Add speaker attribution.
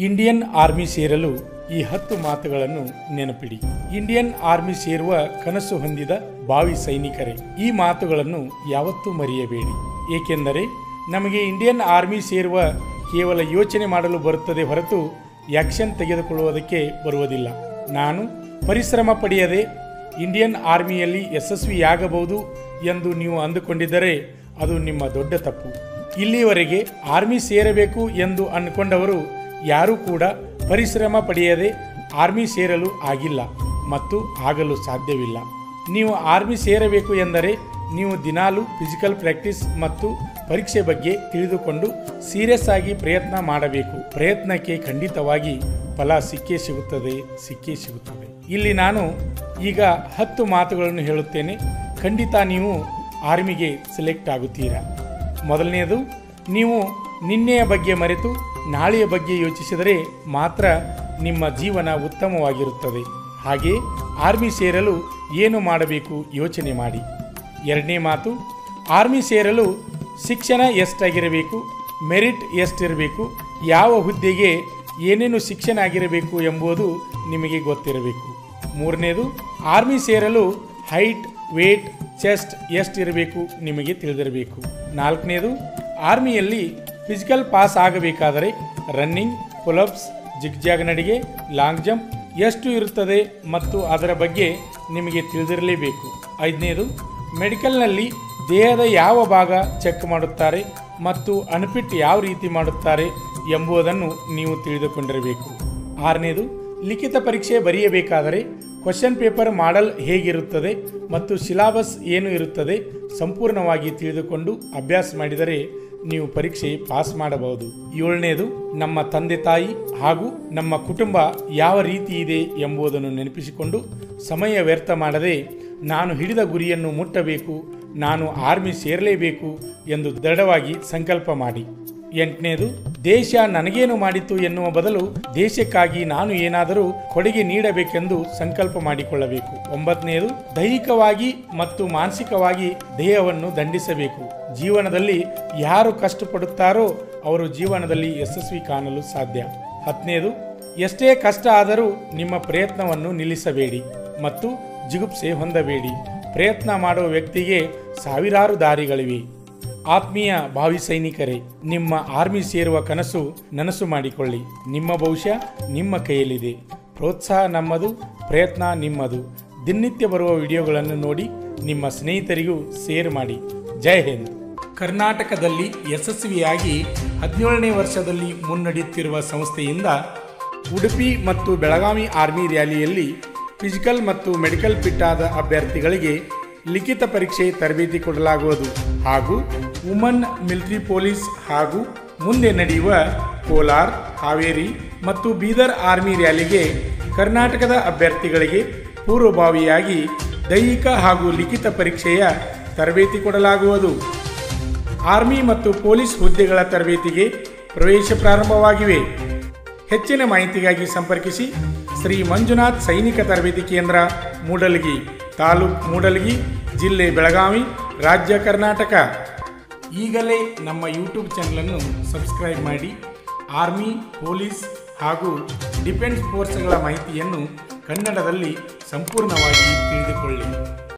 Speaker 1: Indian army ಸೇರಲು ಈ ಹತ್ತು ಮಾತುಗಳನ್ನು ನೆನಪಿಡಿ ಇಂಡಿಯನ್ ಆರ್ಮಿ ಸೇರುವ ಕನಸು ಹೊಂದಿದ ಭಾವಿ ಸೈನಿಕರೇ ಈ ಮಾತುಗಳನ್ನು ಯಾವತ್ತೂ ಮರೆಯಬೇಡಿ ಏಕೆಂದರೆ ನಮಗೆ ಇಂಡಿಯನ್ ಆರ್ಮಿ ಸೇರುವ ಕೇವಲ ಯೋಚನೆ ಮಾಡಲು ಬರುತ್ತದೆ ಹೊರತು ಆಕ್ಷನ್ ತೆಗೆದುಕೊಳ್ಳುವುದಕ್ಕೆ ಬರುವುದಿಲ್ಲ ನಾನು ಪರಿಶ್ರಮ ಪಡೆಯದೆ ಇಂಡಿಯನ್ ಆರ್ಮಿಯಲ್ಲಿ ಯಶಸ್ವಿಯಾಗಬಹುದು ಎಂದು ನೀವು ಅಂದುಕೊಂಡಿದ್ದರೆ ಅದು ನಿಮ್ಮ ದೊಡ್ಡ ತಪ್ಪು ಇಲ್ಲಿಯವರೆಗೆ ಆರ್ಮಿ ಸೇರಬೇಕು ಎಂದು ಅಂದುಕೊಂಡವರು ಯಾರೂ ಕೂಡ ಪರಿಶ್ರಮ ಪಡೆಯದೆ ಆರ್ಮಿ ಸೇರಲು ಆಗಿಲ್ಲ ಮತ್ತು ಆಗಲು ಸಾಧ್ಯವಿಲ್ಲ ನೀವು ಆರ್ಮಿ ಸೇರಬೇಕು ಎಂದರೆ ನೀವು ದಿನಾಲು ಫಿಸಿಕಲ್ ಪ್ರಾಕ್ಟೀಸ್ ಮತ್ತು ಪರೀಕ್ಷೆ ಬಗ್ಗೆ ತಿಳಿದುಕೊಂಡು ಸೀರಿಯಸ್ ಆಗಿ ಪ್ರಯತ್ನ ಮಾಡಬೇಕು ಪ್ರಯತ್ನಕ್ಕೆ ಖಂಡಿತವಾಗಿ ಫಲ ಸಿಕ್ಕೇ ಸಿಗುತ್ತದೆ ಸಿಕ್ಕೇ ಸಿಗುತ್ತದೆ ಇಲ್ಲಿ ನಾನು ಈಗ ಹತ್ತು ಮಾತುಗಳನ್ನು ಹೇಳುತ್ತೇನೆ ಖಂಡಿತ ನೀವು ಆರ್ಮಿಗೆ ಸೆಲೆಕ್ಟ್ ಆಗುತ್ತೀರಾ ಮೊದಲನೆಯದು ನೀವು ನಿನ್ನೆಯ ಬಗ್ಗೆ ಮರೆತು ನಾಳೆಯ ಬಗ್ಗೆ ಯೋಚಿಸಿದರೆ ಮಾತ್ರ ನಿಮ್ಮ ಜೀವನ ಉತ್ತಮವಾಗಿರುತ್ತದೆ ಹಾಗೆ ಆರ್ಮಿ ಸೇರಲು ಏನು ಮಾಡಬೇಕು ಯೋಚನೆ ಮಾಡಿ ಎರಡನೇ ಮಾತು ಆರ್ಮಿ ಸೇರಲು ಶಿಕ್ಷಣ ಎಷ್ಟಾಗಿರಬೇಕು ಮೆರಿಟ್ ಎಷ್ಟಿರಬೇಕು ಯಾವ ಹುದ್ದೆಗೆ ಏನೇನು ಶಿಕ್ಷಣ ಆಗಿರಬೇಕು ಎಂಬುದು ನಿಮಗೆ ಗೊತ್ತಿರಬೇಕು ಮೂರನೇದು ಆರ್ಮಿ ಸೇರಲು ಹೈಟ್ ವೇಟ್ ಚೆಸ್ಟ್ ಎಷ್ಟಿರಬೇಕು ನಿಮಗೆ ತಿಳಿದಿರಬೇಕು ನಾಲ್ಕನೇದು ಆರ್ಮಿಯಲ್ಲಿ ಫಿಸಿಕಲ್ ಪಾಸ್ ಆಗಬೇಕಾದರೆ ರನ್ನಿಂಗ್ ಪುಲಪ್ಸ್ ಜಿಗ್ಜಾಗ್ ನಡಿಗೆ ಲಾಂಗ್ ಜಂಪ್ ಎಷ್ಟು ಇರುತ್ತದೆ ಮತ್ತು ಅದರ ಬಗ್ಗೆ ನಿಮಗೆ ತಿಳಿದಿರಲೇಬೇಕು ಐದನೇದು ಮೆಡಿಕಲ್ನಲ್ಲಿ ದೇಹದ ಯಾವ ಭಾಗ ಚೆಕ್ ಮಾಡುತ್ತಾರೆ ಮತ್ತು ಅನ್ಫಿಟ್ ಯಾವ ರೀತಿ ಮಾಡುತ್ತಾರೆ ಎಂಬುದನ್ನು ನೀವು ತಿಳಿದುಕೊಂಡಿರಬೇಕು ಆರನೇದು ಲಿಖಿತ ಪರೀಕ್ಷೆ ಬರೆಯಬೇಕಾದರೆ ಕ್ವಶನ್ ಪೇಪರ್ ಮಾಡಲ್ ಹೇಗಿರುತ್ತದೆ ಮತ್ತು ಸಿಲಾಬಸ್ ಏನು ಇರುತ್ತದೆ ಸಂಪೂರ್ಣವಾಗಿ ತಿಳಿದುಕೊಂಡು ಅಭ್ಯಾಸ ಮಾಡಿದರೆ ನೀವು ಪರೀಕ್ಷೆ ಪಾಸ್ ಮಾಡಬಹುದು ಏಳನೇದು ನಮ್ಮ ತಂದೆ ತಾಯಿ ಹಾಗೂ ನಮ್ಮ ಕುಟುಂಬ ಯಾವ ರೀತಿ ಇದೆ ಎಂಬುದನ್ನು ನೆನಪಿಸಿಕೊಂಡು ಸಮಯ ವ್ಯರ್ಥ ಮಾಡದೆ ನಾನು ಹಿಡಿದ ಗುರಿಯನ್ನು ಮುಟ್ಟಬೇಕು ನಾನು ಆರ್ಮಿ ಸೇರಲೇಬೇಕು ಎಂದು ದೃಢವಾಗಿ ಸಂಕಲ್ಪ ಮಾಡಿ ಎಂಟನೇದು ದೇಶ ನನಗೇನು ಮಾಡಿತು ಎನ್ನುವ ಬದಲು ದೇಶಕ್ಕಾಗಿ ನಾನು ಏನಾದರೂ ಕೊಡುಗೆ ನೀಡಬೇಕೆಂದು ಸಂಕಲ್ಪ ಮಾಡಿಕೊಳ್ಳಬೇಕು ಒಂಬತ್ತನೆಯದು ದೈಹಿಕವಾಗಿ ಮತ್ತು ಮಾನಸಿಕವಾಗಿ ದೇಹವನ್ನು ದಂಡಿಸಬೇಕು ಜೀವನದಲ್ಲಿ ಯಾರು ಕಷ್ಟಪಡುತ್ತಾರೋ ಅವರು ಜೀವನದಲ್ಲಿ ಯಶಸ್ವಿ ಕಾಣಲು ಸಾಧ್ಯ ಹತ್ತನೇದು ಎಷ್ಟೇ ಕಷ್ಟ ಆದರೂ ನಿಮ್ಮ ಪ್ರಯತ್ನವನ್ನು ನಿಲ್ಲಿಸಬೇಡಿ ಮತ್ತು ಜಿಗುಪ್ಸೆ ಹೊಂದಬೇಡಿ ಪ್ರಯತ್ನ ಮಾಡುವ ವ್ಯಕ್ತಿಗೆ ಸಾವಿರಾರು ದಾರಿಗಳಿವೆ ಆತ್ಮೀಯ ಭಾವಿ ಸೈನಿಕರೇ ನಿಮ್ಮ ಆರ್ಮಿ ಸೇರುವ ಕನಸು ನನಸು ಮಾಡಿಕೊಳ್ಳಿ ನಿಮ್ಮ ಭವಿಷ್ಯ ನಿಮ್ಮ ಕೈಯಲ್ಲಿದೆ ಪ್ರೋತ್ಸಾಹ ನಮ್ಮದು ಪ್ರಯತ್ನ ನಿಮ್ಮದು ದಿನನಿತ್ಯ ಬರುವ ವಿಡಿಯೋಗಳನ್ನು ನೋಡಿ ನಿಮ್ಮ ಸ್ನೇಹಿತರಿಗೂ ಶೇರ್ ಮಾಡಿ ಜೈ ಹಿಂದ್ ಕರ್ನಾಟಕದಲ್ಲಿ ಯಶಸ್ವಿಯಾಗಿ ಹದಿನೇಳನೇ ವರ್ಷದಲ್ಲಿ ಮುನ್ನಡೆಯುತ್ತಿರುವ ಸಂಸ್ಥೆಯಿಂದ ಉಡುಪಿ ಮತ್ತು ಬೆಳಗಾವಿ ಆರ್ಮಿ ರ್ಯಾಲಿಯಲ್ಲಿ ಫಿಸಿಕಲ್ ಮತ್ತು ಮೆಡಿಕಲ್ ಫಿಟ್ ಆದ ಅಭ್ಯರ್ಥಿಗಳಿಗೆ ಲಿಖಿತ ಪರೀಕ್ಷೆ ತರಬೇತಿ ಕೊಡಲಾಗುವುದು ಹಾಗೂ ವುಮನ್ ಮಿಲಿಟರಿ ಪೊಲೀಸ್ ಹಾಗೂ ಮುಂದೆ ನಡೆಯುವ ಕೋಲಾರ್ ಹಾವೇರಿ ಮತ್ತು ಬೀದರ್ ಆರ್ಮಿ ರ್ಯಾಲಿಗೆ ಕರ್ನಾಟಕದ ಅಭ್ಯರ್ಥಿಗಳಿಗೆ ಪೂರ್ವಭಾವಿಯಾಗಿ ದೈಹಿಕ ಹಾಗೂ ಲಿಖಿತ ಪರೀಕ್ಷೆಯ ತರಬೇತಿ ಕೊಡಲಾಗುವುದು ಆರ್ಮಿ ಮತ್ತು ಪೊಲೀಸ್ ಹುದ್ದೆಗಳ ತರಬೇತಿಗೆ ಪ್ರವೇಶ ಪ್ರಾರಂಭವಾಗಿವೆ ಹೆಚ್ಚಿನ ಮಾಹಿತಿಗಾಗಿ ಸಂಪರ್ಕಿಸಿ ಶ್ರೀ ಮಂಜುನಾಥ್ ಸೈನಿಕ ತರಬೇತಿ ಕೇಂದ್ರ ಮೂಡಲಗಿ ತಾಲೂಕ್ ಮೂಡಲಗಿ ಜಿಲ್ಲೆ ಬೆಳಗಾವಿ ರಾಜ್ಯ ಕರ್ನಾಟಕ ಈಗಲೇ ನಮ್ಮ ಯೂಟ್ಯೂಬ್ ಚಾನಲನ್ನು ಸಬ್ಸ್ಕ್ರೈಬ್ ಮಾಡಿ ಆರ್ಮಿ ಪೊಲೀಸ್ ಹಾಗೂ ಡಿಫೆನ್ಸ್ ಫೋರ್ಸ್ಗಳ ಮಾಹಿತಿಯನ್ನು ಕನ್ನಡದಲ್ಲಿ ಸಂಪೂರ್ಣವಾಗಿ ತಿಳಿದುಕೊಳ್ಳಿ